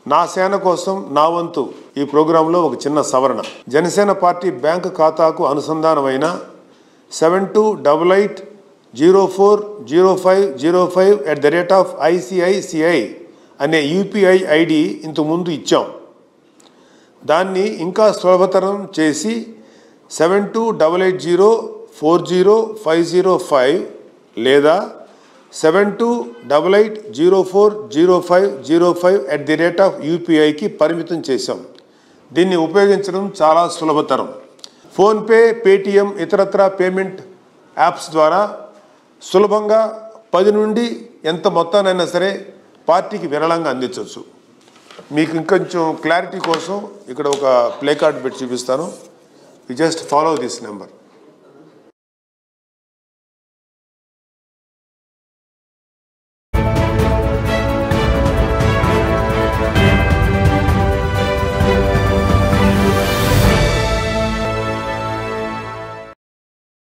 నా సేన కోసం నా వంతు ఈ ప్రోగ్రాంలో ఒక చిన్న సవరణ జనసేన పార్టీ బ్యాంకు ఖాతాకు అనుసంధానమైన seven two double eight zero four zero five zero five at the rate of ICICI అనే యూపీఐ ఐడి ఇంతకుముందు ఇచ్చాం దాన్ని ఇంకా సులభతరం చేసి seven two double eight zero four zero five zero five లేదా seven two double eight zero four zero five zero five at the rate of యూపీఐకి పరిమితం చేశాం దీన్ని ఉపయోగించడం చాలా సులభతరం ఫోన్పే పేటిఎం ఇతరత్ర పేమెంట్ యాప్స్ ద్వారా సులభంగా పది నుండి ఎంత మొత్తానైనా సరే పార్టీకి విరళంగా అందించవచ్చు మీకు ఇంకొంచెం క్లారిటీ కోసం ఇక్కడ ఒక ప్లే కార్డ్ పెట్టి చూపిస్తాను you just follow this number